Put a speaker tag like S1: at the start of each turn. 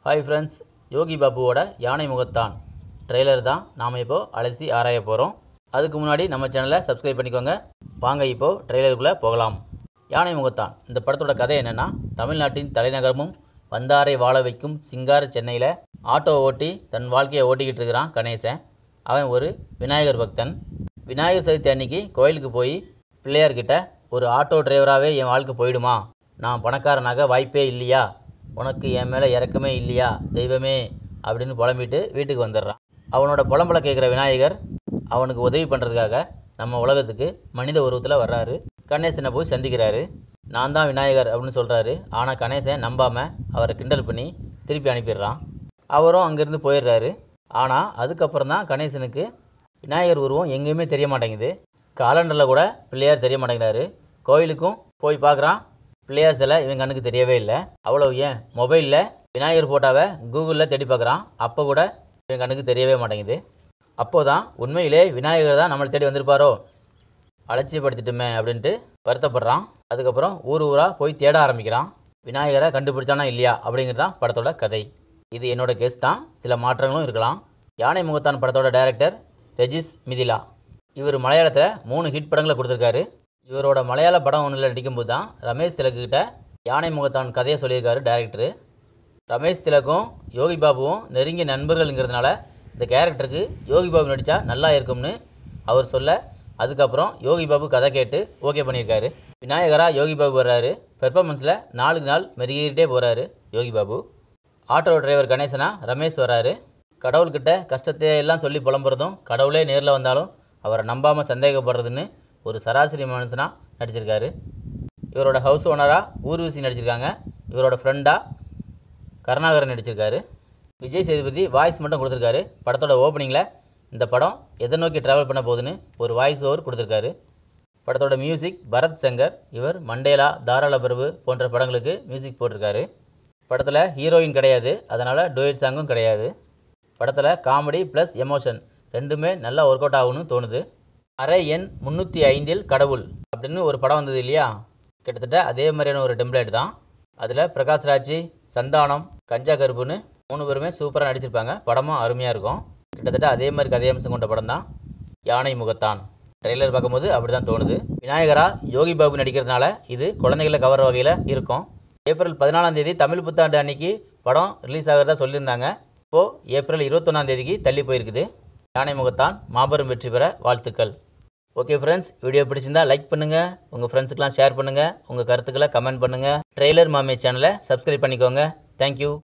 S1: hi friends யோகி பாபுவோட யானை முகத்தான் trailer தான் நாம் இப்போது அலசி ஆராய போகிறோம் அதுக்கு முன்னாடி நம்ம சேனலை சப்ஸ்கிரைப் பண்ணிக்கோங்க வாங்க இப்போது ட்ரெய்லருக்குள்ளே போகலாம் யானை முகத்தான் இந்த படத்தோட கதை என்னென்னா தமிழ்நாட்டின் தலைநகரமும் வந்தாரை வாழ வைக்கும் சிங்கார சென்னையில் ஆட்டோ ஓட்டி தன் வாழ்க்கையை ஓட்டிக்கிட்டு இருக்கிறான் கணேசன் அவன் ஒரு விநாயகர் பக்தன் விநாயகர் சதுர்த்தி அன்னைக்கு கோயிலுக்கு போய் பிள்ளையார்கிட்ட ஒரு ஆட்டோ டிரைவராகவே என் வாழ்க்கை போயிடுமா நான் பணக்காரனாக வாய்ப்பே இல்லையா உனக்கு என் மேலே இறக்கமே இல்லையா தெய்வமே அப்படின்னு புலம்பிட்டு வீட்டுக்கு வந்துடுறான் அவனோட புலம்பலை கேட்குற விநாயகர் அவனுக்கு உதவி பண்ணுறதுக்காக நம்ம உலகத்துக்கு மனித உருவத்தில் வர்றாரு கணேசனை போய் சந்திக்கிறாரு நான் தான் விநாயகர் அப்படின்னு சொல்கிறாரு ஆனால் கணேசன் நம்பாமல் அவரை கிண்டல் பண்ணி திருப்பி அனுப்பிடுறான் அவரும் அங்கேருந்து போயிடுறாரு ஆனால் அதுக்கப்புறம் தான் கணேசனுக்கு விநாயகர் உருவம் எங்கேயுமே தெரிய மாட்டேங்குது காலண்டரில் கூட பிள்ளையார் தெரிய மாட்டேங்கிறாரு கோயிலுக்கும் போய் பார்க்குறான் பிள்ளையார் சிலை இவன் கண்ணுக்கு தெரியவே இல்லை அவ்வளோ ஏன் மொபைலில் விநாயகர் ஃபோட்டோவை கூகுளில் தேடி பார்க்குறான் அப்போ கூட இவன் கண்ணுக்கு தெரியவே மாட்டேங்குது அப்போ தான் உண்மையிலே விநாயகர் தான் நம்மளை தேடி வந்திருப்பாரோ அலட்சியப்படுத்திட்டுமே அப்படின்ட்டு வருத்தப்படுறான் அதுக்கப்புறம் ஊர் ஊராக போய் தேட ஆரம்பிக்கிறான் விநாயகரை கண்டுபிடிச்சானா இல்லையா அப்படிங்கிறது தான் படத்தோட கதை இது என்னோட கேஸ் தான் சில மாற்றங்களும் இருக்கலாம் யானை முகத்தான் படத்தோட டைரக்டர் ரெஜிஸ் மிதிலா இவர் மலையாளத்தில் மூணு ஹிட் படங்களை கொடுத்துருக்காரு இவரோட மலையாள படம் ஒன்றில் நடிக்கும்போது தான் ரமேஷ் திலக்குகிட்ட யானை முகத்தான் கதையை சொல்லியிருக்காரு டைரக்டரு ரமேஷ் திலக்கும் யோகி பாபுவும் நெருங்கிய நண்பர்கள்ங்கிறதுனால இந்த கேரக்டருக்கு யோகி பாபு நடித்தா நல்லா இருக்கும்னு அவர் சொல்ல அதுக்கப்புறம் யோகி பாபு கதை கேட்டு ஓகே பண்ணியிருக்காரு விநாயகரா யோகி பாபு வர்றாரு பெர்ஃபார்மன்ஸில் நாளுக்கு நாள் மெருகிட்டே போகிறாரு யோகி பாபு ஆட்டோ டிரைவர் கணேசனா ரமேஷ் வராரு கடவுள்கிட்ட கஷ்டத்தை எல்லாம் சொல்லி புலம்புறதும் கடவுளே நேரில் வந்தாலும் அவரை நம்பாமல் சந்தேகப்படுறதுன்னு ஒரு சராசரி மனுஷனாக நடிச்சிருக்காரு இவரோட ஹவுஸ் ஓனராக ஊர்வசி நடிச்சிருக்காங்க இவரோட ஃப்ரெண்டாக கருணாகரன் நடிச்சிருக்காரு விஜய் சேதுபதி வாய்ஸ் மட்டும் கொடுத்துருக்காரு படத்தோட ஓப்பனிங்கில் இந்த படம் எதை நோக்கி ட்ராவல் பண்ண போகுதுன்னு ஒரு வாய்ஸ் ஓவர் கொடுத்துருக்காரு படத்தோட மியூசிக் பரத் சங்கர் இவர் மண்டேலா தாராள பிரபு போன்ற படங்களுக்கு மியூசிக் போட்டிருக்காரு படத்தில் ஹீரோயின் கிடையாது அதனால் டூயட் சாங்கும் கிடையாது படத்தில் காமெடி ப்ளஸ் எமோஷன் ரெண்டுமே நல்லா ஒர்க் அவுட் ஆகும்னு தோணுது அரை எண் முந்நூற்றி ஐந்தில் கடவுள் அப்படின்னு ஒரு படம் வந்தது இல்லையா கிட்டத்தட்ட அதே மாதிரியான ஒரு டெம்ப்ளேட் தான் அதில் பிரகாஷ் ராஜ் சந்தானம் கஞ்சா கருப்புன்னு மூணு பேருமே சூப்பராக நடிச்சிருப்பாங்க படமும் அருமையாக இருக்கும் கிட்டத்தட்ட அதே மாதிரி கதையம்சம் கொண்ட படம் தான் யானை முகத்தான் ட்ரெய்லர் பார்க்கும்போது அப்படி தான் தோணுது விநாயகரா யோகி பாபு நடிக்கிறதுனால இது குழந்தைகளை கவர்ற வகையில் இருக்கும் ஏப்ரல் பதினாலாம் தேதி தமிழ் புத்தாண்டு அன்னைக்கு படம் ரிலீஸ் ஆகிறதா சொல்லியிருந்தாங்க இப்போது ஏப்ரல் இருபத்தொன்னாம் தேதிக்கு தள்ளி போயிருக்குது யானை முகத்தான் மாபெரும் வெற்றி பெற வாழ்த்துக்கள் ஓகே ஃப்ரெண்ட்ஸ் வீடியோ பிடிச்சிருந்தா லைக் பண்ணுங்கள் உங்கள் ஃப்ரெண்ட்ஸுக்கெலாம் ஷேர் பண்ணுங்கள் உங்கள் கருத்துக்களை கமெண்ட் பண்ணுங்கள் ட்ரெய்லர் மாமே சேனலை சப்ஸ்கிரைப் பண்ணிக்கோங்க தேங்க்யூ